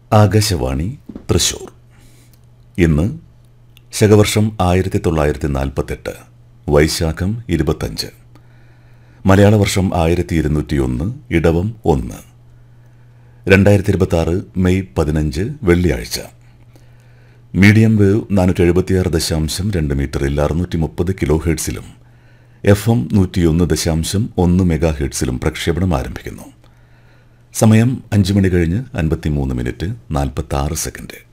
ആകാശവാണി തൃശൂർ ഇന്ന് ശകവർഷം ആയിരത്തി തൊള്ളായിരത്തി നാൽപ്പത്തെട്ട് വൈശാഖം ഇരുപത്തഞ്ച് മലയാള വർഷം ആയിരത്തി ഇരുന്നൂറ്റിയൊന്ന് ഇടവം ഒന്ന് രണ്ടായിരത്തി ഇരുപത്തി ആറ് മെയ് പതിനഞ്ച് വെള്ളിയാഴ്ച മീഡിയം വേവ് നാനൂറ്റി എഴുപത്തിയാറ് ദശാംശം രണ്ട് മീറ്ററിൽ അറുന്നൂറ്റി മുപ്പത് കിലോ ഹെഡ്സിലും എഫ് എം നൂറ്റിയൊന്ന് ദശാംശം ഒന്ന് മെഗാ ഹെഡ്സിലും പ്രക്ഷേപണം ആരംഭിക്കുന്നു സമയം അഞ്ച് മണി കഴിഞ്ഞ് അൻപത്തിമൂന്ന് മിനിറ്റ് നാൽപ്പത്തി ആറ് സെക്കൻഡ്